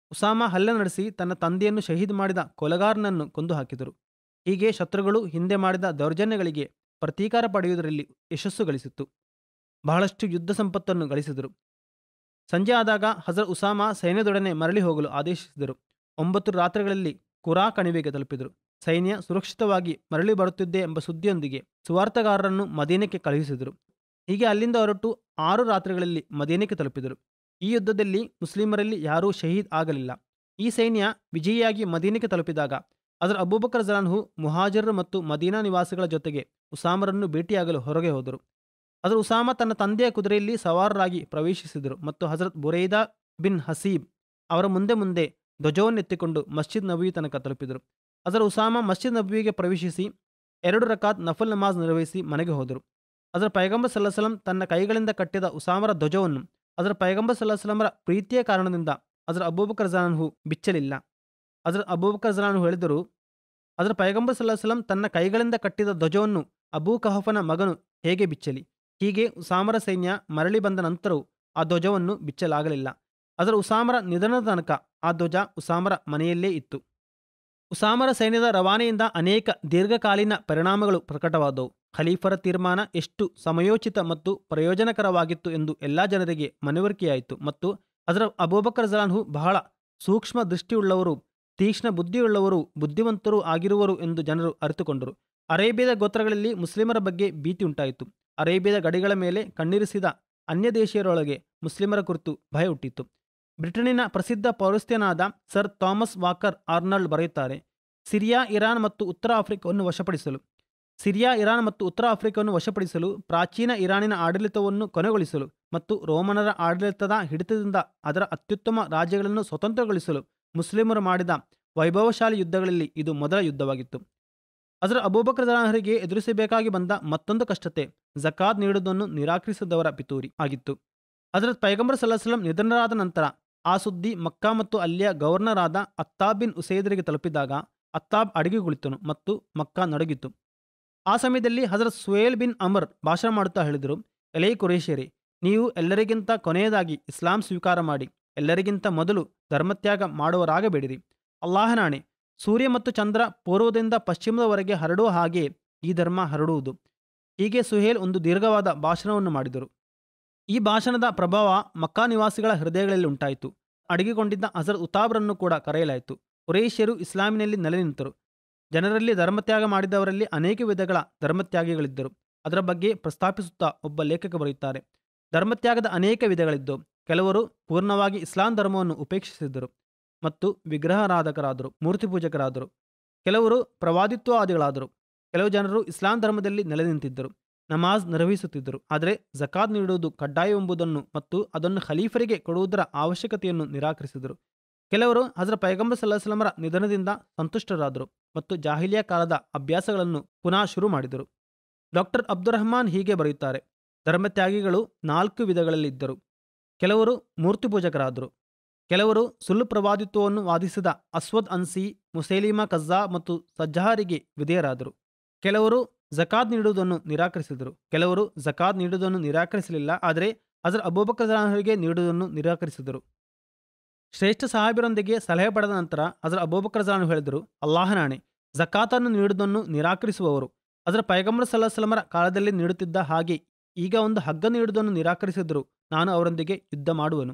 ಉಸಾಮ ಹಲ್ಲೆ ನಡೆಸಿ ತನ್ನ ತಂದೆಯನ್ನು ಶಹೀದ್ ಮಾಡಿದ ಕೊಲೆಗಾರನನ್ನು ಕೊಂದು ಹಾಕಿದರು ಹೀಗೆ ಶತ್ರುಗಳು ಹಿಂದೆ ಮಾಡಿದ ದೌರ್ಜನ್ಯಗಳಿಗೆ ಪ್ರತೀಕಾರ ಪಡೆಯುವುದರಲ್ಲಿ ಯಶಸ್ಸು ಗಳಿಸಿತ್ತು ಬಹಳಷ್ಟು ಯುದ್ಧ ಸಂಪತ್ತನ್ನು ಗಳಿಸಿದರು ಸಂಜೆ ಆದಾಗ ಹಜರ್ ಉಸಾಮ ಸೈನ್ಯದೊಡನೆ ಮರಳಿ ಹೋಗಲು ಆದೇಶಿಸಿದರು ಒಂಬತ್ತು ರಾತ್ರಿಗಳಲ್ಲಿ ಕುರಾ ಕಣಿವೆಗೆ ತಲುಪಿದರು ಸೈನ್ಯ ಸುರಕ್ಷಿತವಾಗಿ ಮರಳಿ ಬರುತ್ತಿದ್ದೆ ಎಂಬ ಸುದ್ದಿಯೊಂದಿಗೆ ಸುವಾರ್ತಗಾರರನ್ನು ಮದೀನಕ್ಕೆ ಕಳುಹಿಸಿದರು ಹೀಗೆ ಅಲ್ಲಿಂದ ಹೊರಟು ಆರು ರಾತ್ರಿಗಳಲ್ಲಿ ಮದೀನಕ್ಕೆ ತಲುಪಿದರು ಈ ಯುದ್ಧದಲ್ಲಿ ಮುಸ್ಲಿಮರಲ್ಲಿ ಯಾರೂ ಶಹೀದ್ ಆಗಲಿಲ್ಲ ಈ ಸೈನ್ಯ ವಿಜಯಿಯಾಗಿ ಮದೀನಕ್ಕೆ ತಲುಪಿದಾಗ ಅದರ ಅಬೂಬಕರ್ ಜಲಾನ್ಹು ಮುಹಾಜರರು ಮತ್ತು ಮದೀನಾ ನಿವಾಸಿಗಳ ಜೊತೆಗೆ ಉಸಾಮರನ್ನು ಭೇಟಿಯಾಗಲು ಹೊರಗೆ ಹೋದರು ಅದರ ಉಸಾಮ ತನ್ನ ತಂದೆಯ ಕುದುರೆಯಲ್ಲಿ ಸವಾರರಾಗಿ ಪ್ರವೇಶಿಸಿದರು ಮತ್ತು ಹಜರತ್ ಬುರೈದಾ ಬಿನ್ ಹಸೀಬ್ ಅವರ ಮುಂದೆ ಮುಂದೆ ಧ್ವಜವನ್ನೆತ್ತಿಕೊಂಡು ಮಸ್ಜಿದ್ ನಬವಿ ತನಕ ತಲುಪಿದರು ಅದರ ಉಸಾಮ ಮಸ್ಜಿದ್ ನಬವಿಗೆ ಪ್ರವೇಶಿಸಿ ಎರಡು ರಕಾತ್ ನಫಲ್ ನಮಾಜ್ ನಿರ್ವಹಿಸಿ ಮನೆಗೆ ಹೋದರು ಅದರ ಪೈಗಂಬರ್ ಸಲ್ಲಸಲಂ ತನ್ನ ಕೈಗಳಿಂದ ಕಟ್ಟಿದ ಉಸಾಮರ ಧ್ವಜವನ್ನು ಅದರ ಪೈಗಂಬರ್ ಸಲ್ಲಸಲಮರ ಪ್ರೀತಿಯ ಕಾರಣದಿಂದ ಅದರ ಅಬೂಬಕರ್ ಜಲಾನ್ಹು ಬಿಚ್ಚಲಿಲ್ಲ ಅದರ ಅಬೂಬಕರ್ ಜಲಾನ್ಹು ಹೇಳಿದರು ಅದರ ಪೈಗಂಬರ್ ಸಲ್ಲಸಲಂ ತನ್ನ ಕೈಗಳಿಂದ ಕಟ್ಟಿದ ಧ್ವಜವನ್ನು ಅಬೂ ಕಹಫನ ಮಗನು ಹೇಗೆ ಬಿಚ್ಚಲಿ ಹೀಗೆ ಉಸಾಮರ ಸೈನ್ಯ ಮರಳಿ ಬಂದ ನಂತರವೂ ಆ ಧ್ವಜವನ್ನು ಬಿಚ್ಚಲಾಗಲಿಲ್ಲ ಅದರ ಉಸಾಮರ ನಿಧನದ ತನಕ ಆ ಧ್ವಜ ಉಸಾಮರ ಮನೆಯಲ್ಲೇ ಇತ್ತು ಉಸಾಮರ ಸೈನ್ಯದ ರವಾನೆಯಿಂದ ಅನೇಕ ದೀರ್ಘಕಾಲೀನ ಪರಿಣಾಮಗಳು ಪ್ರಕಟವಾದವು ಖಲೀಫರ ತೀರ್ಮಾನ ಎಷ್ಟು ಸಮಯೋಚಿತ ಮತ್ತು ಪ್ರಯೋಜನಕರವಾಗಿತ್ತು ಎಂದು ಎಲ್ಲ ಜನರಿಗೆ ಮನವರಿಕೆಯಾಯಿತು ಮತ್ತು ಅದರ ಅಬೂಬಕರ್ ಜಲಾನ್ಹು ಬಹಳ ಸೂಕ್ಷ್ಮ ದೃಷ್ಟಿಯುಳ್ಳವರು ತೀಕ್ಷ್ಣ ಬುದ್ಧಿಯುಳ್ಳವರು ಬುದ್ಧಿವಂತರೂ ಆಗಿರುವರು ಎಂದು ಜನರು ಅರಿತುಕೊಂಡರು ಅರೇಬಿಯಾದ ಗೋತ್ರಗಳಲ್ಲಿ ಮುಸ್ಲಿಮರ ಬಗ್ಗೆ ಭೀತಿ ಉಂಟಾಯಿತು ಅರೇಬಿಯಾದ ಗಡಿಗಳ ಮೇಲೆ ಕಣ್ಣಿರಿಸಿದ ಅನ್ಯ ದೇಶೀಯರೊಳಗೆ ಮುಸ್ಲಿಮರ ಕುರಿತು ಭಯ ಹುಟ್ಟಿತು ಬ್ರಿಟನ್ನಿನ ಪ್ರಸಿದ್ಧ ಪೌರಸ್ತ್ಯನಾದ ಸರ್ ಥಾಮಸ್ ವಾಕರ್ ಆರ್ನಲ್ಡ್ ಬರೆಯುತ್ತಾರೆ ಸಿರಿಯಾ ಇರಾನ್ ಮತ್ತು ಉತ್ತರ ಆಫ್ರಿಕಾವನ್ನು ವಶಪಡಿಸಲು ಸಿರಿಯಾ ಇರಾನ್ ಮತ್ತು ಉತ್ತರ ಆಫ್ರಿಕಾವನ್ನು ವಶಪಡಿಸಲು ಪ್ರಾಚೀನ ಇರಾನಿನ ಆಡಳಿತವನ್ನು ಕೊನೆಗೊಳಿಸಲು ಮತ್ತು ರೋಮನರ ಆಡಳಿತದ ಹಿಡಿತದಿಂದ ಅದರ ಅತ್ಯುತ್ತಮ ರಾಜ್ಯಗಳನ್ನು ಸ್ವತಂತ್ರಗೊಳಿಸಲು ಮುಸ್ಲಿಮರು ಮಾಡಿದ ವೈಭವಶಾಲಿ ಯುದ್ಧಗಳಲ್ಲಿ ಇದು ಮೊದಲ ಯುದ್ಧವಾಗಿತ್ತು ಅದರ ಅಬೂಬಕರ್ ಜಲಾನಹರಿಗೆ ಎದುರಿಸಬೇಕಾಗಿ ಬಂದ ಮತ್ತೊಂದು ಕಷ್ಟತೆ ಜಕಾತ್ ನೀಡುವುದನ್ನು ನಿರಾಕರಿಸಿದವರ ಪಿತೂರಿ ಆಗಿತ್ತು ಅದರ ಪೈಗಂಬರ್ ಸಲ್ಲಾಹಂ ನಿಧನರಾದ ನಂತರ ಆ ಸುದ್ದಿ ಮಕ್ಕಾ ಮತ್ತು ಅಲ್ಲಿಯ ಗವರ್ನರ್ ಆದ ಅತ್ತಾಬ್ ಬಿನ್ ಉಸೈದರಿಗೆ ತಲುಪಿದಾಗ ಅತ್ತಾಬ್ ಅಡಿಗೆ ಕುಳಿತನು ಮತ್ತು ಮಕ್ಕಾ ನಡಗಿತು ಆ ಸಮಯದಲ್ಲಿ ಹಜರತ್ ಸುಯೇಲ್ ಬಿನ್ ಅಮರ್ ಭಾಷಣ ಮಾಡುತ್ತಾ ಹೇಳಿದರು ಎಲೈ ಕುರೇಶಿಯರೇ ನೀವು ಎಲ್ಲರಿಗಿಂತ ಕೊನೆಯದಾಗಿ ಇಸ್ಲಾಂ ಸ್ವೀಕಾರ ಮಾಡಿ ಎಲ್ಲರಿಗಿಂತ ಮೊದಲು ಧರ್ಮತ್ಯಾಗ ಮಾಡುವರಾಗಬೇಡಿರಿ ಅಲ್ಲಾಹನಾಣೆ ಸೂರ್ಯ ಮತ್ತು ಚಂದ್ರ ಪೂರ್ವದಿಂದ ಪಶ್ಚಿಮದವರೆಗೆ ಹರಡುವ ಹಾಗೆ ಈ ಧರ್ಮ ಹರಡುವುದು ಹೀಗೆ ಸುಹೇಲ್ ಒಂದು ದೀರ್ಘವಾದ ಭಾಷಣವನ್ನು ಮಾಡಿದರು ಈ ಭಾಷಣದ ಪ್ರಭಾವ ಮಕ್ಕಾ ನಿವಾಸಿಗಳ ಹೃದಯಗಳಲ್ಲಿ ಉಂಟಾಯಿತು ಅಡಗಿಕೊಂಡಿದ್ದ ಹಜರ್ ಉತಾಬ್ರನ್ನು ಕೂಡ ಕರೆಯಲಾಯಿತು ಕುರೇಷ್ಯರು ಇಸ್ಲಾಮಿನಲ್ಲಿ ನೆಲೆ ನಿಂತರು ಜನರಲ್ಲಿ ಧರ್ಮತ್ಯಾಗ ಮಾಡಿದವರಲ್ಲಿ ಅನೇಕ ವಿಧಗಳ ಧರ್ಮತ್ಯಾಗಿಗಳಿದ್ದರು ಅದರ ಬಗ್ಗೆ ಪ್ರಸ್ತಾಪಿಸುತ್ತಾ ಒಬ್ಬ ಲೇಖಕ ಬರೆಯುತ್ತಾರೆ ಧರ್ಮತ್ಯಾಗದ ಅನೇಕ ವಿಧಗಳಿದ್ದವು ಕೆಲವರು ಪೂರ್ಣವಾಗಿ ಇಸ್ಲಾಂ ಧರ್ಮವನ್ನು ಉಪೇಕ್ಷಿಸಿದ್ದರು ಮತ್ತು ವಿಗ್ರಹಾರಾಧಕರಾದರು ಮೂರ್ತಿ ಪೂಜಕರಾದರು ಕೆಲವರು ಪ್ರವಾದಿತ್ವವಾದಿಗಳಾದರು ಕೆಲವು ಜನರು ಇಸ್ಲಾಂ ಧರ್ಮದಲ್ಲಿ ನೆಲೆ ನಿಂತಿದ್ದರು ನಮಾಜ್ ನಿರ್ವಹಿಸುತ್ತಿದ್ದರು ಆದರೆ ಜಕಾತ್ ನೀಡುವುದು ಕಡ್ಡಾಯವೆಂಬುದನ್ನು ಮತ್ತು ಅದನ್ನು ಖಲೀಫರಿಗೆ ಕೊಡುವುದರ ಅವಶ್ಯಕತೆಯನ್ನು ನಿರಾಕರಿಸಿದರು ಕೆಲವರು ಹಜರ ಪೈಗಂಬರ್ ಸಲ್ಲಾಹ್ಲಮರ ನಿಧನದಿಂದ ಸಂತುಷ್ಟರಾದರು ಮತ್ತು ಜಾಹಿಲಿಯಾ ಕಾಲದ ಅಭ್ಯಾಸಗಳನ್ನು ಪುನಃ ಶುರು ಮಾಡಿದರು ಡಾಕ್ಟರ್ ಅಬ್ದುರಹಮಾನ್ ಹೀಗೆ ಬರೆಯುತ್ತಾರೆ ಧರ್ಮತ್ಯಾಗಿಗಳು ನಾಲ್ಕು ವಿಧಗಳಲ್ಲಿದ್ದರು ಕೆಲವರು ಮೂರ್ತಿ ಪೂಜಕರಾದರು ಕೆಲವರು ಸುಳ್ಳು ಪ್ರವಾದಿತ್ವವನ್ನು ವಾದಿಸಿದ ಅಸ್ವದ್ ಅನ್ಸಿ ಮುಸೈಲಿಮಾ ಕಜ್ಜಾ ಮತ್ತು ಸಜ್ಜಹಾರಿಗೆ ವಿಧೇಯರಾದರು ಕೆಲವರು ಜಕಾತ್ ನೀಡುವುದನ್ನು ನಿರಾಕರಿಸಿದರು ಕೆಲವರು ಜಕಾತ್ ನೀಡುವುದನ್ನು ನಿರಾಕರಿಸಲಿಲ್ಲ ಆದರೆ ಅದರ ಅಬೂಬಕರ್ಜಾನರಿಗೆ ನೀಡುವುದನ್ನು ನಿರಾಕರಿಸಿದರು ಶ್ರೇಷ್ಠ ಸಹಾಬಿರೊಂದಿಗೆ ಸಲಹೆ ಪಡೆದ ನಂತರ ಅದರ ಅಬೂಬಕರ್ಜಾನು ಹೇಳಿದರು ಅಲ್ಲಾಹನಾಣೆ ಜಕಾತನ್ನು ನೀಡುವುದನ್ನು ನಿರಾಕರಿಸುವವರು ಅದರ ಪೈಗಂಬರ್ ಸಲ್ಲಾಹ್ಲಮರ ಕಾಲದಲ್ಲಿ ನೀಡುತ್ತಿದ್ದ ಹಾಗೆ ಈಗ ಒಂದು ಹಗ್ಗ ನೀಡುವುದನ್ನು ನಿರಾಕರಿಸಿದರೂ ನಾನು ಅವರೊಂದಿಗೆ ಯುದ್ಧ ಮಾಡುವನು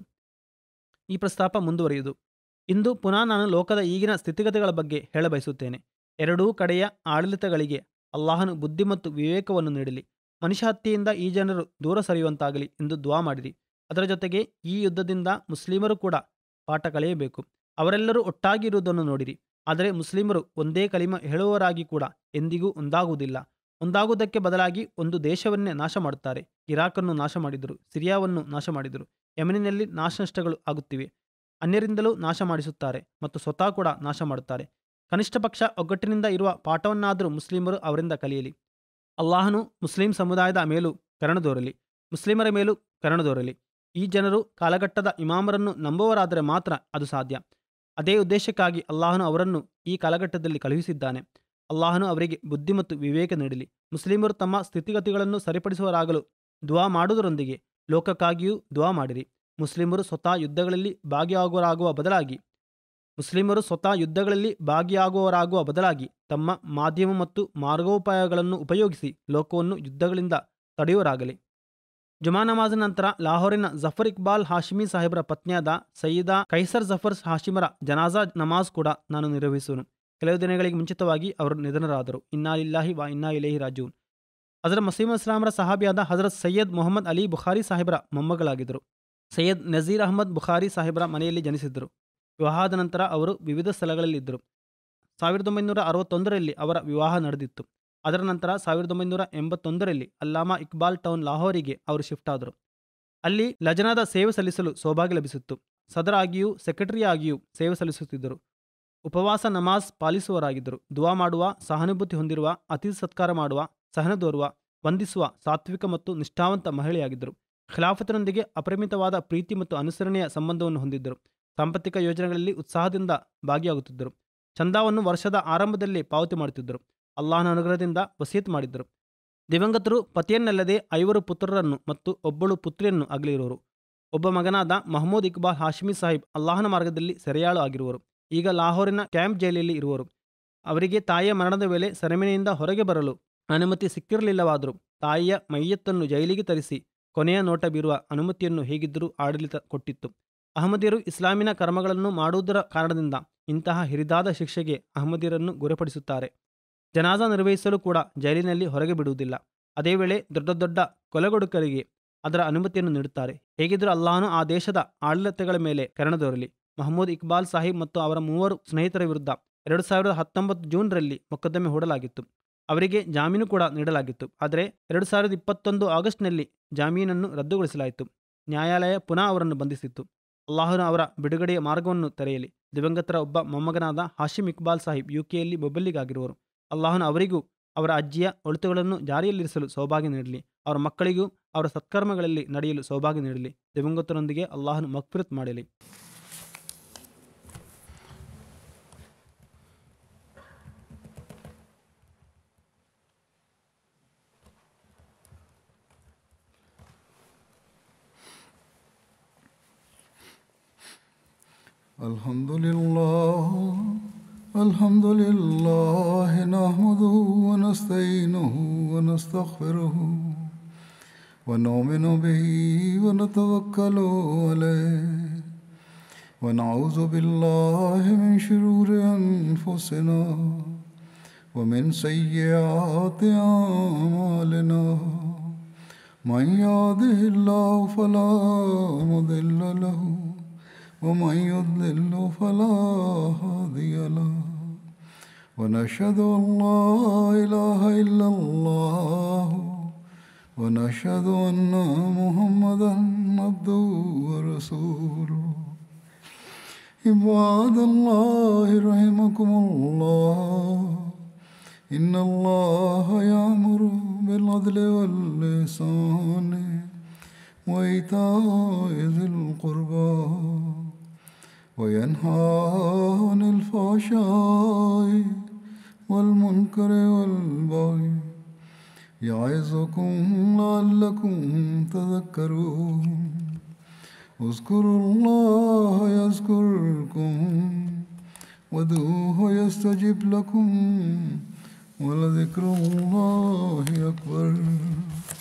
ಈ ಪ್ರಸ್ತಾಪ ಮುಂದುವರಿಯುವುದು ಇಂದು ಪುನಃ ನಾನು ಲೋಕದ ಈಗಿನ ಸ್ಥಿತಿಗತಿಗಳ ಬಗ್ಗೆ ಹೇಳಬಯಸುತ್ತೇನೆ ಎರಡೂ ಕಡೆಯ ಆಡಳಿತಗಳಿಗೆ ಅಲ್ಲಾಹನು ಬುದ್ಧಿ ಮತ್ತು ವಿವೇಕವನ್ನು ನೀಡಲಿ ಮನುಷ್ಯ ಹತ್ಯೆಯಿಂದ ಈ ಜನರು ದೂರ ಸರಿಯುವಂತಾಗಲಿ ಎಂದು ದುವಾ ಮಾಡಿರಿ ಅದರ ಜೊತೆಗೆ ಈ ಯುದ್ಧದಿಂದ ಮುಸ್ಲಿಮರು ಕೂಡ ಪಾಠ ಕಳೆಯಬೇಕು ಅವರೆಲ್ಲರೂ ಒಟ್ಟಾಗಿ ಇರುವುದನ್ನು ನೋಡಿರಿ ಆದರೆ ಮುಸ್ಲಿಮರು ಒಂದೇ ಕಲಿಮ ಹೇಳುವವರಾಗಿ ಕೂಡ ಎಂದಿಗೂ ಒಂದಾಗುವುದಿಲ್ಲ ಒಂದಾಗುವುದಕ್ಕೆ ಬದಲಾಗಿ ಒಂದು ದೇಶವನ್ನೇ ನಾಶ ಮಾಡುತ್ತಾರೆ ಇರಾಕನ್ನು ನಾಶ ಮಾಡಿದರು ಸಿರಿಯಾವನ್ನು ನಾಶ ಮಾಡಿದರು ಯಮನಿನಲ್ಲಿ ನಾಶನಷ್ಟಗಳು ಆಗುತ್ತಿವೆ ಅನ್ಯರಿಂದಲೂ ನಾಶ ಮಾಡಿಸುತ್ತಾರೆ ಮತ್ತು ಸ್ವತಃ ಕೂಡ ನಾಶ ಮಾಡುತ್ತಾರೆ ಕನಿಷ್ಠ ಪಕ್ಷ ಒಗ್ಗಟ್ಟಿನಿಂದ ಇರುವ ಪಾಠವನ್ನಾದರೂ ಮುಸ್ಲಿಮರು ಅವರಿಂದ ಕಲಿಯಲಿ ಅಲ್ಲಾಹನು ಮುಸ್ಲಿಂ ಸಮುದಾಯದ ಮೇಲೂ ಕರುಣದೋರಲಿ ಮುಸ್ಲಿಮರ ಮೇಲೂ ಕರುಣದೋರಲಿ ಈ ಜನರು ಕಾಲಘಟ್ಟದ ಇಮಾಮರನ್ನು ನಂಬುವರಾದರೆ ಮಾತ್ರ ಅದು ಸಾಧ್ಯ ಅದೇ ಉದ್ದೇಶಕ್ಕಾಗಿ ಅಲ್ಲಾಹನು ಅವರನ್ನು ಈ ಕಾಲಘಟ್ಟದಲ್ಲಿ ಕಳುಹಿಸಿದ್ದಾನೆ ಅಲ್ಲಾಹನು ಅವರಿಗೆ ಬುದ್ಧಿ ಮತ್ತು ವಿವೇಕ ನೀಡಲಿ ಮುಸ್ಲಿಮರು ತಮ್ಮ ಸ್ಥಿತಿಗತಿಗಳನ್ನು ಸರಿಪಡಿಸುವರಾಗಲು ದುವಾ ಮಾಡುವುದರೊಂದಿಗೆ ಲೋಕಕ್ಕಾಗಿಯೂ ದುವಾ ಮಾಡಿರಿ ಮುಸ್ಲಿಮರು ಸ್ವತಃ ಯುದ್ಧಗಳಲ್ಲಿ ಭಾಗಿಯಾಗುವರಾಗುವ ಬದಲಾಗಿ ಮುಸ್ಲಿಮರು ಸ್ವತಃ ಯುದ್ಧಗಳಲ್ಲಿ ಭಾಗಿಯಾಗುವವರಾಗುವ ಬದಲಾಗಿ ತಮ್ಮ ಮಾಧ್ಯಮ ಮತ್ತು ಮಾರ್ಗೋಪಾಯಗಳನ್ನು ಉಪಯೋಗಿಸಿ ಲೋಕವನ್ನು ಯುದ್ಧಗಳಿಂದ ತಡೆಯುವರಾಗಲಿ ಜುಮಾ ನಮಾಜ್ ನಂತರ ಲಾಹೋರಿನ ಜಫರ್ ಇಕ್ಬಾಲ್ ಹಾಶಿಮಿ ಸಾಹೇಬರ ಪತ್ನಿಯಾದ ಸಯ್ಯಿದಾ ಕೈಸರ್ ಜಫರ್ ಹಾಶಿಮರ ಜನಾಜಾ ನಮಾಜ್ ಕೂಡ ನಾನು ನಿರ್ವಹಿಸುವನು ಕೆಲವು ದಿನಗಳಿಗೆ ಮುಂಚಿತವಾಗಿ ಅವರು ನಿಧನರಾದರು ಇನ್ನಾ ಇಲ್ಲಾಹಿ ವಾ ಇನ್ನಾ ಇಲೇಹಿ ರಾಜೂನ್ ಹಜರತ್ ಮಸೀಮ್ ಇಸ್ಲಾಮರ ಸಹಾಬಿಯಾದ ಹಜರತ್ ಸೈಯದ್ ಮೊಹಮ್ಮದ್ ಅಲಿ ಬುಖಾರಿ ಸಾಹೇಬರ ಮೊಮ್ಮಗಳಾಗಿದ್ದರು ಸೈಯದ್ ನಜೀರ್ ಅಹಮದ್ ಬುಖಾರಿ ಸಾಹೇಬರ ಮನೆಯಲ್ಲಿ ಜನಿಸಿದ್ದರು ವಿವಾಹದ ನಂತರ ಅವರು ವಿವಿಧ ಸ್ಥಳಗಳಲ್ಲಿದ್ದರು ಸಾವಿರದ ಒಂಬೈನೂರ ಅರವತ್ತೊಂದರಲ್ಲಿ ಅವರ ವಿವಾಹ ನಡೆದಿತ್ತು ಅದರ ನಂತರ ಸಾವಿರದ ಒಂಬೈನೂರ ಎಂಬತ್ತೊಂದರಲ್ಲಿ ಅಲ್ಲಾಮಾ ಇಕ್ಬಾಲ್ ಟೌನ್ ಲಾಹೋರಿಗೆ ಅವರು ಶಿಫ್ಟ್ ಆದರು ಅಲ್ಲಿ ಲಜನಾದ ಸೇವೆ ಸಲ್ಲಿಸಲು ಸೌಭಾಗ್ಯ ಲಭಿಸಿತ್ತು ಸದರ ಆಗಿಯೂ ಸೆಕ್ರೆಟರಿ ಆಗಿಯೂ ಸೇವೆ ಸಲ್ಲಿಸುತ್ತಿದ್ದರು ಉಪವಾಸ ನಮಾಜ್ ಪಾಲಿಸುವವರಾಗಿದ್ದರು ದುವಾ ಮಾಡುವ ಸಹಾನುಭೂತಿ ಹೊಂದಿರುವ ಅತಿಥಿ ಸತ್ಕಾರ ಮಾಡುವ ಸಹನ ತೋರುವ ವಂದಿಸುವ ಸಾತ್ವಿಕ ಮತ್ತು ನಿಷ್ಠಾವಂತ ಮಹಿಳೆಯಾಗಿದ್ದರು ಖಿಲಾಫತಿನೊಂದಿಗೆ ಅಪರಿಮಿತವಾದ ಪ್ರೀತಿ ಮತ್ತು ಅನುಸರಣೆಯ ಸಂಬಂಧವನ್ನು ಹೊಂದಿದ್ದರು ಸಾಂಪತ್ತಿಕ ಯೋಜನೆಗಳಲ್ಲಿ ಉತ್ಸಾಹದಿಂದ ಭಾಗಿಯಾಗುತ್ತಿದ್ದರು ಚಂದಾವನ್ನು ವರ್ಷದ ಆರಂಭದಲ್ಲಿ ಪಾವತಿ ಮಾಡುತ್ತಿದ್ದರು ಅಲ್ಲಾಹನ ಅನುಗ್ರಹದಿಂದ ವಸೀತ್ ಮಾಡಿದ್ದರು ದಿವಂಗತರು ಪತಿಯನ್ನಲ್ಲದೆ ಐವರು ಪುತ್ರರನ್ನು ಮತ್ತು ಒಬ್ಬಳು ಪುತ್ರಿಯನ್ನು ಅಗಲಿರುವರು ಒಬ್ಬ ಮಗನಾದ ಮಹಮೂದ್ ಇಕ್ಬಾಲ್ ಹಾಶಿಮಿ ಸಾಹಿಬ್ ಅಲ್ಲಾಹನ ಮಾರ್ಗದಲ್ಲಿ ಸೆರೆಯಾಳು ಆಗಿರುವರು ಈಗ ಲಾಹೋರಿನ ಕ್ಯಾಂಪ್ ಜೈಲಿನಲ್ಲಿ ಇರುವರು ಅವರಿಗೆ ತಾಯಿಯ ಮರಣದ ವೇಳೆ ಸೆರೆಮನೆಯಿಂದ ಹೊರಗೆ ಬರಲು ಅನುಮತಿ ಸಿಕ್ಕಿರಲಿಲ್ಲವಾದರೂ ತಾಯಿಯ ಮೈಯತ್ತನ್ನು ಜೈಲಿಗೆ ತರಿಸಿ ಕೊನೆಯ ನೋಟ ಬೀರುವ ಅನುಮತಿಯನ್ನು ಹೇಗಿದ್ದರೂ ಆಡಳಿತ ಕೊಟ್ಟಿತ್ತು ಅಹಮದಿಯರು ಇಸ್ಲಾಮಿನ ಕರ್ಮಗಳನ್ನು ಮಾಡುವುದರ ಕಾರಣದಿಂದ ಇಂತಹ ಹಿರಿದಾದ ಶಿಕ್ಷೆಗೆ ಅಹಮದಿಯರನ್ನು ಗುರಿಪಡಿಸುತ್ತಾರೆ ಜನಾಜಾ ನಿರ್ವಹಿಸಲು ಕೂಡ ಜೈಲಿನಲ್ಲಿ ಹೊರಗೆ ಬಿಡುವುದಿಲ್ಲ ಅದೇ ವೇಳೆ ದೊಡ್ಡ ದೊಡ್ಡ ಕೊಲೆಗೊಡುಕರಿಗೆ ಅದರ ಅನುಮತಿಯನ್ನು ನೀಡುತ್ತಾರೆ ಹೇಗಿದ್ದರೂ ಅಲ್ಲಾಹನು ಆ ದೇಶದ ಆಡಳಿತಗಳ ಮೇಲೆ ಕರುಣದೊರಲಿ ಮಹಮ್ಮೂದ್ ಇಕ್ಬಾಲ್ ಸಾಹಿಬ್ ಮತ್ತು ಅವರ ಮೂವರು ಸ್ನೇಹಿತರ ವಿರುದ್ಧ ಎರಡು ಸಾವಿರದ ಹತ್ತೊಂಬತ್ತು ಜೂನ್ರಲ್ಲಿ ಮೊಕದ್ದಮೆ ಹೂಡಲಾಗಿತ್ತು ಅವರಿಗೆ ಜಾಮೀನು ಕೂಡ ನೀಡಲಾಗಿತ್ತು ಆದರೆ ಎರಡು ಸಾವಿರದ ಇಪ್ಪತ್ತೊಂದು ಆಗಸ್ಟ್ನಲ್ಲಿ ಜಾಮೀನನ್ನು ರದ್ದುಗೊಳಿಸಲಾಯಿತು ನ್ಯಾಯಾಲಯ ಪುನಃ ಅವರನ್ನು ಬಂಧಿಸಿತ್ತು ಅಲ್ಲಾಹನು ಅವರ ಬಿಡುಗಡೆಯ ಮಾರ್ಗವನ್ನು ತೆರೆಯಲಿ ದಿವಂಗತರ ಒಬ್ಬ ಮೊಮ್ಮಗನಾದ ಹಾಶಿಮ್ ಇಕ್ಬಾಲ್ ಸಾಹಿಬ್ ಯುಕೆಯಲ್ಲಿ ಮೊಬಲ್ಲಿಗಾಗಿರುವರು ಅಲ್ಲಾಹನು ಅವರಿಗೂ ಅವರ ಅಜ್ಜಿಯ ಒಳಿತುಗಳನ್ನು ಜಾರಿಯಲ್ಲಿರಿಸಲು ಸೌಭಾಗ್ಯ ನೀಡಲಿ ಅವರ ಮಕ್ಕಳಿಗೂ ಅವರ ಸತ್ಕರ್ಮಗಳಲ್ಲಿ ನಡೆಯಲು ಸೌಭಾಗ್ಯ ನೀಡಲಿ ದಿವಂಗತರೊಂದಿಗೆ ಅಲ್ಲಾಹನು ಮಕ್ಫಿರತ್ ಮಾಡಲಿ الحمد لله الحمد لله نحمده ونستعينه ونستغفره ونؤمن به ونتوكل عليه ونعوذ بالله من شرور أنفسنا ومن سيئات أعمالنا من يهده الله فلا مضل له ومن يضلل فلا هادي له ونشهد ان لا اله الا الله ونشهد ان محمدا عبده ورسوله عباد الله رحمكم الله ان الله يامر بالعدل واللسان وايتاء ذي القربى وينهى عن الفحشاء والمنكر والبغي يعظكم لعلكم تذكرون اذكروا الله يذكركم ودوه يستجب لكم ولذكر الله أكبر